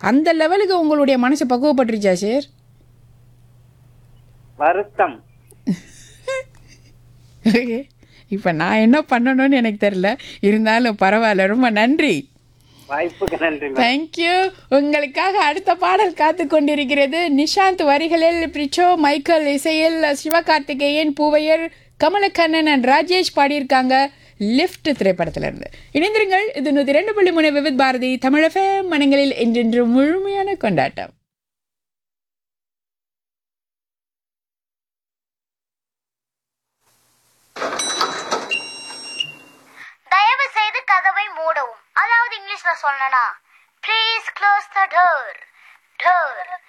அந்த லெவலுக்கு உங்களுடைய மனசு பக்குவப்பட்டுருச்சா சார் வருத்தம் இப்போ நான் என்ன பண்ணணும்னு எனக்கு தெரில இருந்தாலும் பரவாயில்ல ரொம்ப நன்றி வாய்ப்புக்கு நன்றி மேடம். தேங்க்யூ உங்களுக்காக அடுத்த பாடல் காத்து கொண்டிருக்கிறது நிஷாந்த் வரிகளில் பிரிச்சோ மைக்கேல் இசையில் சிவகார்த்திகேயன் பூவையர் கமலக்கண்ணன் அண்ட் ராஜேஷ் பாடியிருக்காங்க லிஃப்ட் திரைப்படத்துல இருந்து இணைந்திருங்கள் இது நூற்றி ரெண்டு புள்ளி மூணு விவித் பாரதி தமிழக மனங்களில் என்றென்று முழுமையான கொண்டாட்டம் தயவு செய்து கதவை மூடவும் அதாவது இங்கிலீஷ்ல சொல்லனா please close the door door